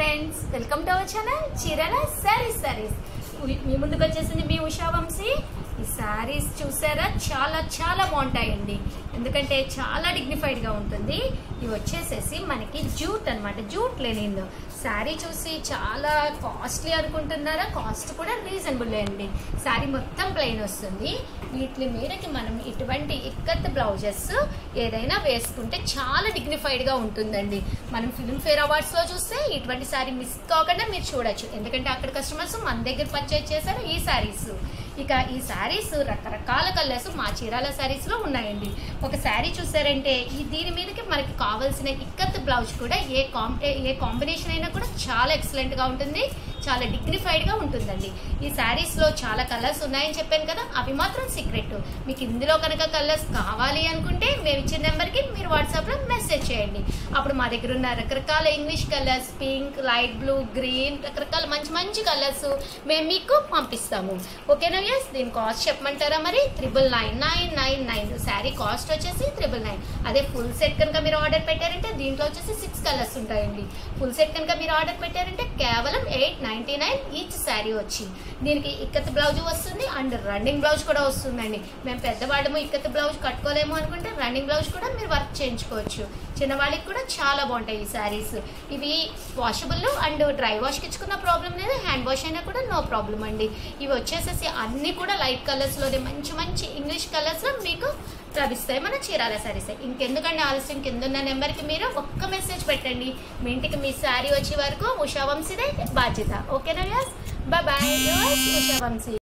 friends welcome to our channel చీరల సారీస్ సారీస్ మీ ముందుకు వచ్చేసింది మీ ఉషా వంశీ ఈ సారీస్ చూసారా చాలా చాలా బాగుంటాయండి ఎందుకంటే చాలా డిగ్నిఫైడ్ గా ఉంటుంది ఇవి వచ్చేసేసి మనకి జూట్ అన్నమాట జూట్ లెనిన్ శారీ చూసి చాలా కాస్ట్లీ అనుకుంటున్నారా కాస్ట్ కూడా రీజనబుల్ అండి శారీ మొత్తం ప్లెయిన్ వస్తుంది వీటి మీదకి మనం ఇటువంటి ఇక్కత్ బ్లౌజెస్ ఏదైనా వేసుకుంటే చాలా డిగ్నిఫైడ్ గా ఉంటుందండి మనం ఫిల్మ్ ఫేర్ అవార్డ్స్ లో చూస్తే ఇటువంటి శారీ మిస్ కాకుండా మీరు చూడొచ్చు ఎందుకంటే అక్కడ కస్టమర్స్ మన దగ్గర పర్చేజ్ చేశారు ఈ శారీస్ ఇక ఈ శారీస్ రకరకాల కలర్స్ మా చీరాల శారీస్ లో ఉన్నాయండి ఒక శారీ చూసారంటే ఈ దీని మీదకి మనకి కావాల్సిన ఇక్కత్ బ్లౌజ్ కూడా ఏ కాం ఏ కాంబినేషన్ అయినా కూడా చాలా ఎక్సలెంట్ గా ఉంటుంది చాలా డిగ్నిఫైడ్ గా ఉంటుందండి ఈ శారీస్ లో చాలా కలర్స్ ఉన్నాయని చెప్పాను కదా అవి మాత్రం సీక్రెట్ మీకు ఇందులో కనుక కలర్స్ కావాలి అనుకుంటే మేము ఇచ్చిన నెంబర్ కి మీరు వాట్సాప్ లో మెసేజ్ చేయండి అప్పుడు మా దగ్గర ఉన్న రకరకాల English colours pink light blue green రకరకాల మంచి మంచి కలర్స్ మేము మీకు పంపిస్తాము ఓకేనా ఎస్ దీని కాస్ట్ చెప్పమంటారా మరి triple nine nine nine nine sari cost వచ్చేసి త్రిబుల్ నైన్ అదే ఫుల్ సెట్ కనుక మీరు ఆర్డర్ పెట్టారంటే దీంట్లో వచ్చేసి సిక్స్ కలర్స్ ఉంటాయండి ఫుల్ సెట్ కనుక మీరు ఆర్డర్ పెట్టారంటే కేవలం eight ninety nine each sari వచ్చి దీనికి ఇక్కత్ బ్లౌజ్ వస్తుంది అండ్ రన్నింగ్ బ్లౌజ్ కూడా వస్తుందండి మేము పెద్దవాళ్ళము ఇక్కత్ బ్లౌజ్ కట్టుకోలేము అనుకుంటే రన్నింగ్ బ్లౌజ్ కూడా మీరు వర్క్ చేయించుకోవచ్చు చిన్నవాళ్ళకి కూడా చాలా బాగుంటాయి ఈ శారీస్ ఇవి వాషబుల్ అండ్ డ్రై వాష్కి ఇచ్చుకున్న ప్రాబ్లం లేదు హ్యాండ్ వాష్ అయినా కూడా నో ప్రాబ్లం అండి ఇవి వచ్చేసేసి అన్ని కూడా లైట్ కలర్స్లోనే మంచి మంచి ఇంగ్లీష్ కలర్స్లో మీకు లభిస్తాయి మన చీరాల శారీస్ ఇంకెందుకండి ఆలస్యం కింద ఉన్న నెంబర్కి మీరు ఒక్క మెసేజ్ పెట్టండి మీ ఇంటికి మీ శారీ వచ్చే వరకు ఉషా వంశీదే బాధ్యత ఓకేనా వ్యాస్ బాయ్ బాయ్ ఉషా వంశీ